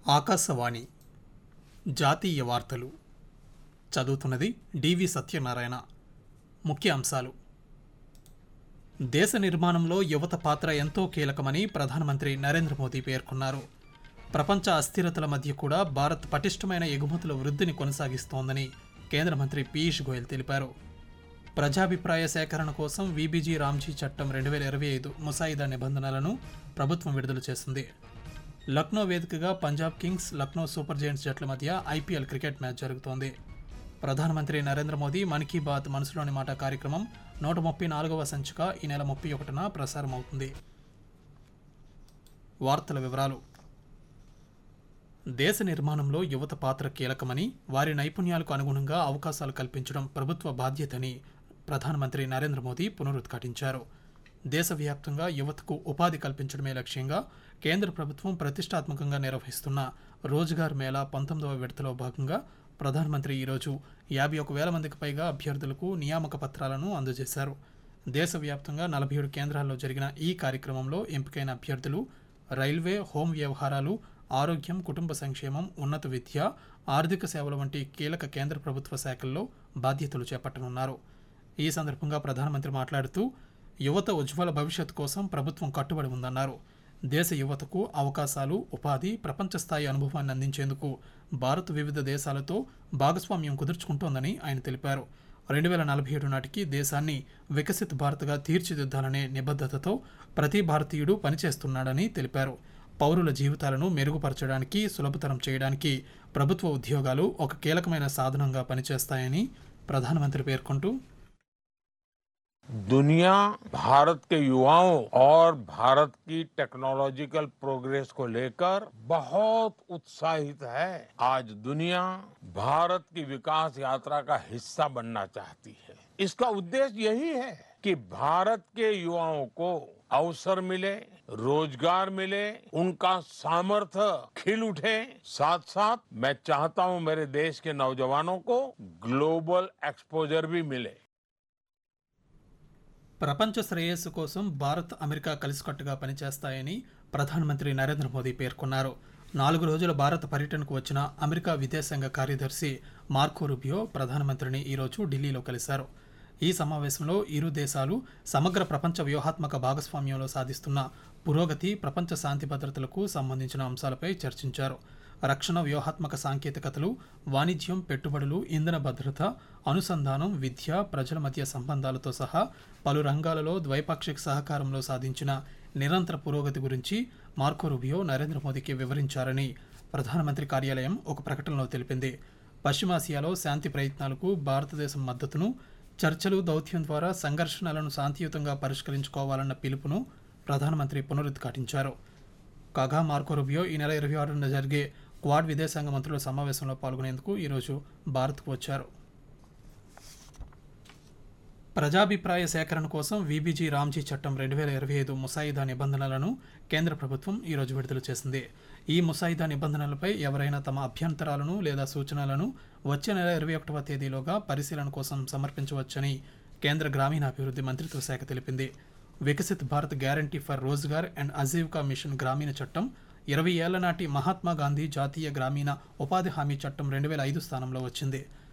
ఆకాశవాణి జాతీయ వార్తలు చదువుతున్నది డివి సత్యనారాయణ ముఖ్య అంశాలు దేశ నిర్మాణంలో యువత పాత్ర ఎంతో కీలకమని ప్రధానమంత్రి నరేంద్ర మోదీ పేర్కొన్నారు ప్రపంచ అస్థిరతల మధ్య కూడా భారత్ పటిష్టమైన ఎగుమతుల వృద్ధిని కొనసాగిస్తోందని కేంద్ర మంత్రి పీయూష్ గోయల్ తెలిపారు ప్రజాభిప్రాయ సేకరణ కోసం వీబీజీ రామ్జీ చట్టం రెండు వేల ఇరవై ఐదు ముసాయిదా నిబంధనలను ప్రభుత్వం విడుదల చేసింది లక్నో వేదికగా Punjab Kings Lucknow Super Giants జట్ల మధ్య ఐపీఎల్ క్రికెట్ మ్యాచ్ జరుగుతోంది ప్రధానమంత్రి నరేంద్ర మోదీ మన్ కీ బాత్ మనసులోని మాట కార్యక్రమం నూట ముప్పై నాలుగవ సంచిక ఈ నెల ముప్పై ఒకటిన ప్రసారం అవుతుంది వార్తల వివరాలు దేశ నిర్మాణంలో యువత పాత్ర కీలకమని వారి నైపుణ్యాలకు అనుగుణంగా అవకాశాలు కల్పించడం ప్రభుత్వ బాధ్యతని ప్రధానమంత్రి నరేంద్ర మోదీ పునరుద్ఘాటించారు దేశవ్యాప్తంగా యువతకు ఉపాధి కల్పించడమే లక్ష్యంగా కేంద్ర ప్రభుత్వం ప్రతిష్టాత్మకంగా నిర్వహిస్తున్న రోజ్గార్ మేళా పంతొమ్మిదవ విడతలో భాగంగా ప్రధానమంత్రి ఈరోజు యాభై ఒక వేల మందికి పైగా అభ్యర్థులకు నియామక పత్రాలను అందజేశారు దేశవ్యాప్తంగా నలభై ఏడు కేంద్రాల్లో జరిగిన ఈ కార్యక్రమంలో ఎంపికైన అభ్యర్థులు రైల్వే హోం వ్యవహారాలు ఆరోగ్యం కుటుంబ సంక్షేమం ఉన్నత విద్య ఆర్థిక సేవల వంటి కీలక కేంద్ర ప్రభుత్వ శాఖల్లో బాధ్యతలు చేపట్టనున్నారు ఈ సందర్భంగా ప్రధానమంత్రి మాట్లాడుతూ యువత ఉజ్వల భవిష్యత్తు కోసం ప్రభుత్వం కట్టుబడి ఉందన్నారు దేశ యువతకు అవకాశాలు ఉపాధి ప్రపంచ స్థాయి అనుభవాన్ని అందించేందుకు భారత్ వివిధ దేశాలతో భాగస్వామ్యం కుదుర్చుకుంటోందని ఆయన తెలిపారు రెండు వేల నలభై ఏడు నాటికి దేశాన్ని వికసిత్ భారత్గా తీర్చిదిద్దాలనే నిబద్ధతతో ప్రతి భారతీయుడు పనిచేస్తున్నాడని తెలిపారు పౌరుల జీవితాలను మెరుగుపరచడానికి సులభతరం చేయడానికి ప్రభుత్వ ఉద్యోగాలు ఒక కీలకమైన సాధనంగా పనిచేస్తాయని ప్రధానమంత్రి పేర్కొంటూ दुनिया भारत के युवाओं और भारत की टेक्नोलॉजिकल प्रोग्रेस को लेकर बहुत उत्साहित है आज दुनिया भारत की विकास यात्रा का हिस्सा बनना चाहती है इसका उद्देश्य यही है कि भारत के युवाओं को अवसर मिले रोजगार मिले उनका सामर्थ्य खिल उठे साथ साथ मैं चाहता हूं मेरे देश के नौजवानों को ग्लोबल एक्सपोजर भी मिले ప్రపంచ శ్రేయస్సు కోసం భారత్ అమెరికా కలిసికట్టుగా పనిచేస్తాయని ప్రధానమంత్రి నరేంద్ర మోదీ పేర్కొన్నారు నాలుగు రోజుల భారత పర్యటనకు వచ్చిన అమెరికా విదేశాంగ కార్యదర్శి మార్కో రుబియో ప్రధానమంత్రిని ఈరోజు ఢిల్లీలో కలిశారు ఈ సమావేశంలో ఇరు దేశాలు సమగ్ర ప్రపంచ వ్యూహాత్మక భాగస్వామ్యంలో సాధిస్తున్న పురోగతి ప్రపంచ శాంతి భద్రతలకు సంబంధించిన అంశాలపై చర్చించారు రక్షణ వ్యూహాత్మక సాంకేతికతలు వాణిజ్యం పెట్టుబడులు ఇంధన భద్రత అనుసంధానం విద్య ప్రజల మధ్య సంబంధాలతో సహా పలు రంగాలలో ద్వైపాక్షిక సహకారంలో సాధించిన నిరంతర పురోగతి గురించి మార్కో రుబియో నరేంద్ర మోదీకి వివరించారని ప్రధానమంత్రి కార్యాలయం ఒక ప్రకటనలో తెలిపింది పశ్చిమాసియాలో శాంతి ప్రయత్నాలకు భారతదేశం మద్దతును చర్చలు దౌత్యం ద్వారా సంఘర్షణలను శాంతియుతంగా పరిష్కరించుకోవాలన్న పిలుపును ప్రధానమంత్రి పునరుద్ఘాటించారు కాగా మార్కో రుబియో ఈ నెల ఇరవై ఆరున జరిగే క్వాడ్ విదేశాంగ మంత్రుల సమావేశంలో పాల్గొనేందుకు ఈరోజు భారత్కు వచ్చారు ప్రజాభిప్రాయ సేకరణ కోసం వీబీజీ రామ్జీ చట్టం రెండు వేల ఇరవై ఐదు ముసాయిదా నిబంధనలను కేంద్ర ప్రభుత్వం ఈరోజు విడుదల చేసింది ఈ ముసాయిదా నిబంధనలపై ఎవరైనా తమ అభ్యంతరాలను లేదా సూచనలను వచ్చే నెల ఇరవై ఒకటవ తేదీలోగా పరిశీలన కోసం సమర్పించవచ్చని కేంద్ర గ్రామీణాభివృద్ధి మంత్రిత్వ శాఖ తెలిపింది Viksit Bharat Guarantee for Rozgar and Ajeevika Mission గ్రామీణ చట్టం ఇరవై ఏళ్ల నాటి మహాత్మా గాంధీ జాతీయ గ్రామీణ ఉపాధి హామీ చట్టం రెండు వేల ఐదు స్థానంలో వచ్చింది